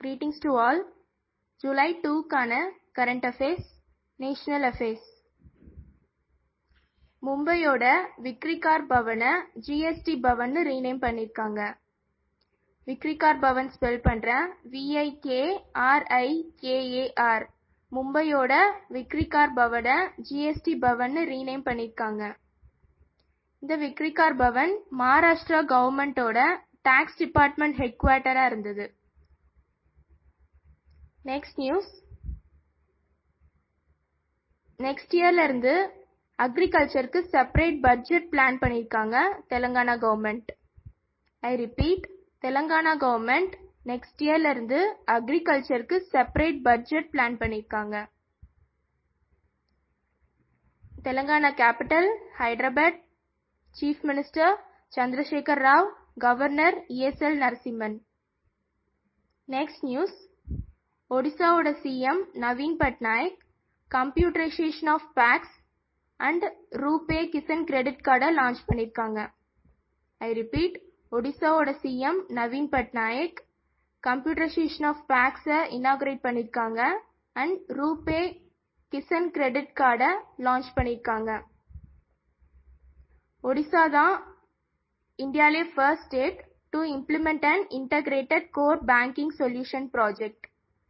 Greetings to all. July 2க்கான current affairs national affairs மும்பையோட Vikrikar Bhavan GST பவன்னு ரீநேம் பண்ணிருக்காங்க விக்ரிகார் பவன் ஸ்பெல் பண்றேன் விஐகேஆர்ஐகேஏஆர் மும்பையோட விக்ரிகார் பவன ஜிஎஸ்டி பவன்னு ரீநேம் பண்ணிருக்காங்க இந்த விக்ரிகார் பவன் மகாராஷ்டிரா கவர்மெண்டோட டாக்ஸ் டிபார்ட்மெண்ட் ஹெட் குவார்ட்டரா இருந்தது நெக்ஸ்ட் நியூஸ் நெக்ஸ்ட் இயர்ல இருந்து அக்ரிகல்ச்சருக்கு செப்பரேட் பட்ஜெட் பிளான் பண்ணிருக்காங்க Telangana government I repeat Telangana government next இயர்ல இருந்து அக்ரிகல்ச்சருக்கு செப்பரேட் பட்ஜெட் பிளான் பண்ணிருக்காங்க Telangana capital Hyderabad chief minister Chandrasekhar Rao governor ESL Narasimhan next news ஒடிசாவோட CM Naveen Patnaik computerisation of PACS and RuPay Kisan credit கார்டை லான்ச் பண்ணிருக்காங்க ஐ ரிப்பீட் ஒடிசாவோட CM Naveen Patnaik computerisation of பேக்ஸை இனாகுரேட் பண்ணிருக்காங்க அண்ட் ரூபே கிசன் கிரெடிட் கார்டை லான்ச் பண்ணிருக்காங்க ஒடிசா தான் இந்தியாலே first state to implement an integrated core banking solution project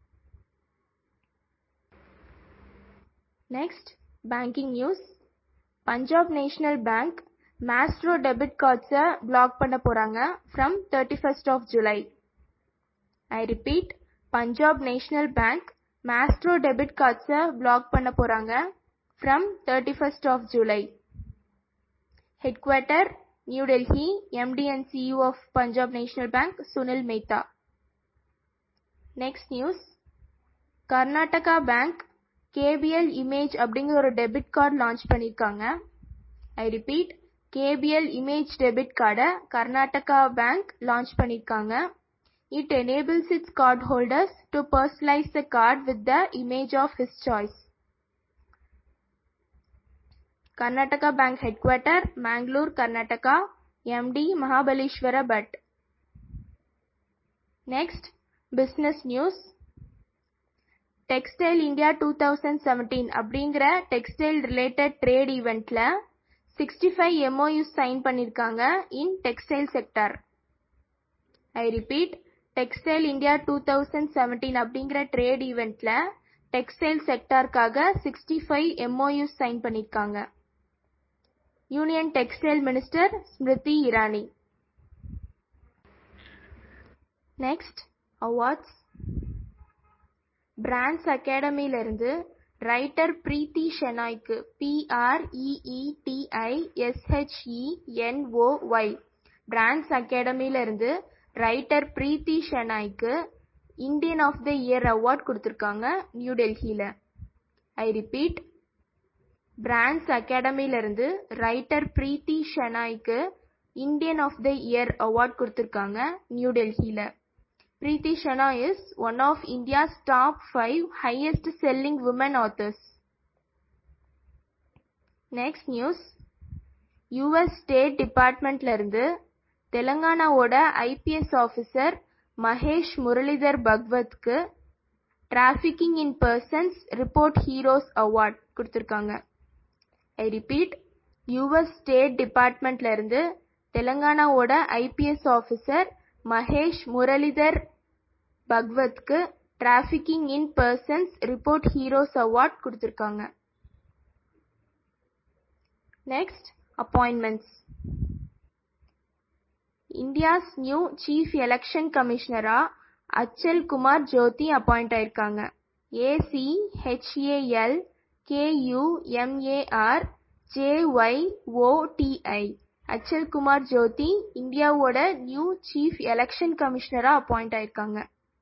next banking news Punjab National Bank Maestro debit கார்ட்ஸை பிளாக் பண்ண போறாங்க from thirty first of July I repeat Punjab National Bank Maestro debit கார்ட்ஸை block பண்ண போறாங்க from thirty first of July headquarter new Delhi MD and CEO of Punjab National Bank Sunil Mehta next news Karnataka Bank KBL image அப்படிங்கிற ஒரு debit card launch பண்ணிருக்காங்க I repeat KBL image debit கார்டை Karnataka bank launch பண்ணிருக்காங்க it enables its cardholders to personalise the card with the image of his choice Karnataka Bank headquarter Mangalore Karnataka MD Mahabaleshwara Bhat next business news Textile India two thousand seventeen அப்படிங்கிற textile related trade ஈவெண்ட்ல sixty five MoUs sign பண்ணிருக்காங்க in textile sector I repeat Textile India two thousand seventeen அப்படிங்கிற trade ஈவெண்ட்ல textile செக்டாருக்காக sixty five MoUs sign பண்ணிருக்காங்க union textile minister Smriti Irani next awards France அகாடமில இருந்து writer Preeti ஷெனாய்க்கு பிஆர்இஇடிஐ எஸ்ஹெச்இஎன்ஓஒய் பிரான்ஸ் அகாடமில இருந்து ரைட்டர் பிரீத்தி ஷெனாய்க்கு Indian of the year award கொடுத்துருக்காங்க நியூ டெல்லியில ஐ ரிப்பீட் பிரான்ஸ் அகாடமில இருந்து ரைட்டர் பிரீத்தி ஷெனாய்க்கு Indian of the year award கொடுத்துருக்காங்க நியூ டெல்லியில Preeti Shana is one of India's top 5 highest selling women authors. Next news US State Departmentல இருந்து தெலங்கானாவோட ஐபிஎஸ் ஆஃபீஸர் மகேஷ் முரளிதர் பகவத்க்கு trafficking in persons report heroes award கொடுத்துருக்காங்க ஐ ரிப்பீட் யூஎஸ் ஸ்டேட் டிபார்ட்மெண்ட்ல இருந்து தெலங்கானாவோட ஐபிஎஸ் ஆஃபீஸர் மகேஷ் முரளிதர் பகவத்க்கு trafficking in persons report heroes award கொடுத்துருக்காங்க next appointments India's new chief election கமிஷனரா அச்சல் குமார் ஜோதி அப்பாயிண்ட் ஆயிருக்காங்க A C H A L K U M A R J Y O T I Achal Kumar Jyoti இந்தியாவோட நியூ சீஃப் எலெக்ஷன் கமிஷனரா அப்பாயிண்ட் ஆயிருக்காங்க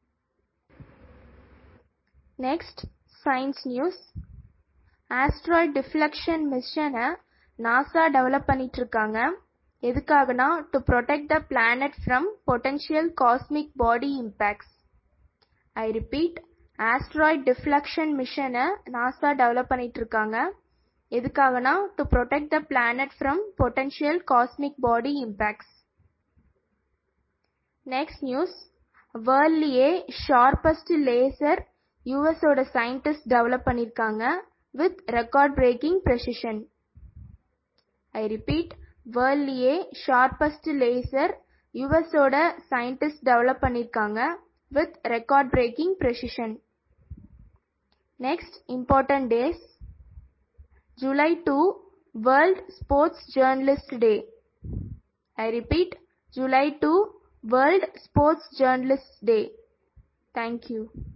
next science news asteroid deflection மிஷனை நாசா டெவலப் பண்ணிட்டு இருக்காங்க எதுக்காகனா to protect the planet from potential cosmic body impacts I repeat asteroid deflection மிஷனை நாசா டெவலப் பண்ணிட்டு இருக்காங்க எதுக்காகனா to protect the planet from potential cosmic body impacts next news வேர்ல்ட்லயே sharpest laser யூஎஸோட சயின்டிஸ்ட் டெவலப் பண்ணிருக்காங்க with record breaking precision I repeat வேர்ல்ட்லயே sharpest laser யூஎஸோட scientist develop பண்ணிருக்காங்க with record breaking precision next important days July 2 world sports journalist day I repeat July 2 world sports journalist day thank you